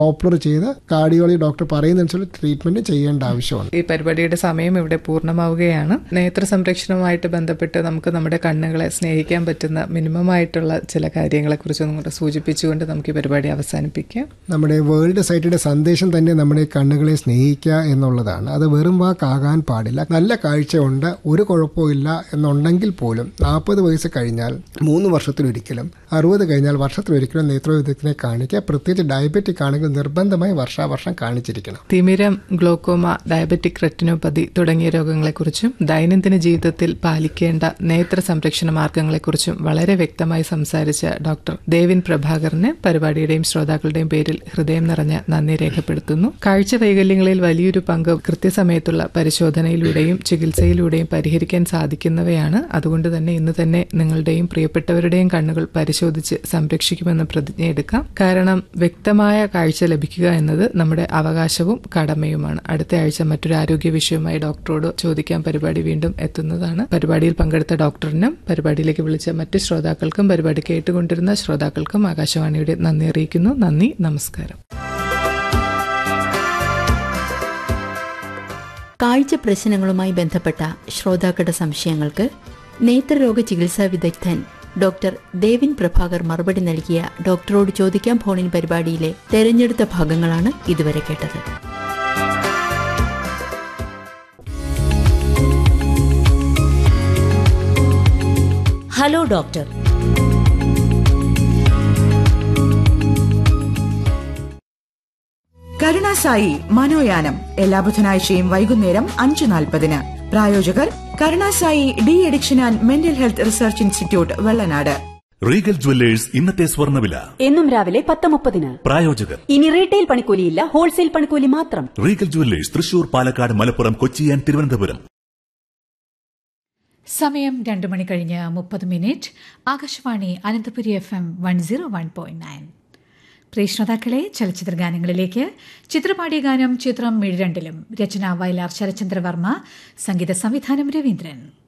ഓപ്പറർ ചെയ്ത് cardiology doctor പറയുന്നതനുസരിച്ച് treatment ചെയ്യേണ്ട ആവശ്യമുണ്ട് ഈ പരിപാടിയുടെ സമയം ഇവിടെ പൂർണ്ണമാവുകയാണ് നേത്ര സംരക്ഷണവുമായിട്ട് ബന്ധപ്പെട്ട് നമുക്ക് നമ്മുടെ കണ്ണുകളെ സ്നേഹിക്കാൻ പറ്റുന്ന മിനിമം ആയിട്ടുള്ള ചില കാര്യങ്ങളെക്കുറിച്ച് നിങ്ങളുടെ സൂചിപ്പിച്ചുകൊണ്ട് നമുക്ക് ഈ പരിപാടി അവസാനിപ്പിക്കാം നമ്മുടെ വേൾഡ് സൈറ്റിയുടെ സന്ദേശം തന്നെ നമ്മുടെ കണ്ണുകളെ സ്നേഹിക്കുക എന്നുള്ളതാണ് അത് വെറും വാക്കാകാൻ പാടില്ല നല്ല കാഴ്ചയുണ്ട് ഒരു കുഴപ്പമില്ല എന്നുണ്ടെങ്കിൽ പോലും നാൽപ്പത് വയസ്സ് കഴിഞ്ഞാൽ മൂന്ന് വർഷത്തിലൊരിക്കലും അറുപത് കഴിഞ്ഞാൽ വർഷത്തിലൊരിക്കലും നേത്രവിദഗ്ധനെ കാണിക്കുക പ്രത്യേകിച്ച് ഡയബറ്റിക് ആണെങ്കിൽ നിർബന്ധമായി വർഷാവർഷം കാണിച്ചിരിക്കണം തിമിരം ഗ്ലോക്കോമ ഡയബറ്റിക് റെറ്റിനോപ്പതി തുടങ്ങിയ രോഗങ്ങളെക്കുറിച്ചും ദൈനംദിന ജീവിതത്തിൽ പാലിക്കേണ്ട നേത്ര സംരക്ഷണ മാർഗങ്ങളെക്കുറിച്ചും വളരെ വ്യക്തമായി സംസാരിച്ച ഡോക്ടർ ദേവിൻ പ്രഭാകറിന് പരിപാടിയുടെയും ശ്രോതാക്കളുടെയും പേരിൽ ഹൃദയം നിറഞ്ഞ നന്ദി രേഖപ്പെടുത്തുന്നു കാഴ്ച വൈകല്യങ്ങളിൽ വലിയൊരു പങ്ക് കൃത്യസമയത്തുള്ള പരിശോധനയിലൂടെയും ചികിത്സയിലൂടെയും പരിഹരിക്കാൻ സാധിക്കുന്നവയാണ് അതുകൊണ്ട് തന്നെ ഇന്ന് തന്നെ നിങ്ങളുടെയും പ്രിയപ്പെട്ടവരുടെയും കണ്ണുകൾ പരിശോധിച്ച് സംരക്ഷിക്കുമെന്ന് പ്രതിജ്ഞയെടുക്കാം കാരണം വ്യക്തമായ കാഴ്ച ലഭിക്കുക എന്നത് നമ്മുടെ അവകാശവും കടമയുമാണ് അടുത്ത ആഴ്ച മറ്റൊരു ആരോഗ്യ വിഷയവുമായി ഡോക്ടറോട് ചോദിക്കാൻ പരിപാടി വീണ്ടും എത്തുന്നതാണ് പരിപാടിയിൽ പങ്കെടുത്ത ഡോക്ടറിനും പരിപാടിയിലേക്ക് വിളിച്ച മറ്റ് ശ്രോതാക്കൾക്കും പരിപാടി കേട്ടുകൊണ്ടിരുന്ന ശ്രോതാക്കൾക്കും ആകാശവാണിയുടെ നന്ദി അറിയിക്കുന്നു നന്ദി നമസ്കാരം കാഴ്ച പ്രശ്നങ്ങളുമായി ബന്ധപ്പെട്ട ശ്രോതാക്കളുടെ സംശയങ്ങൾക്ക് നേത്രരോഗ ചികിത്സാ വിദഗ്ധൻ ഡോക്ടർ ദേവിൻ പ്രഭാകർ മറുപടി നൽകിയ ഡോക്ടറോട് ചോദിക്കാം ഫോണിൻ പരിപാടിയിലെ തെരഞ്ഞെടുത്ത ഭാഗങ്ങളാണ് ഇതുവരെ കേട്ടത് ഹലോ ഡോക്ടർ കരുണാസായി മനോയാനം എല്ലാ ബുധനാഴ്ചയും വൈകുന്നേരം അഞ്ചു നാൽപ്പതിന് പ്രായോജകർ Karunasai de addiction and mental health research institute Vellanad Regal Jewellers ഇന്നത്തെ സ്വർണ്ണവില എന്നും രാവിലെ പത്ത് മുപ്പതിന് പ്രായോജകർ ഇനി റീറ്റെയിൽ പണിക്കൂലിയില്ല ഹോൾസെയിൽ പണിക്കൂലി മാത്രം Regal Jewellers Thrissur Palakkad Malappuram Kochi and Thiruvananthapuram സമയം രണ്ടു മണി കഴിഞ്ഞ് മുപ്പത് minute Akashvani Ananthapuri F M one zero one point nine പ്രിയ ശ്രോതാക്കളെ ചലച്ചിത്ര ഗാനങ്ങളിലേക്ക് ചിത്രപാടിയ ഗാനം ചിത്രം മിഴരണ്ടിലും രചന വയലാർ ശരചന്ദ്രവർമ്മ സംഗീത സംവിധാനം രവീന്ദ്രൻ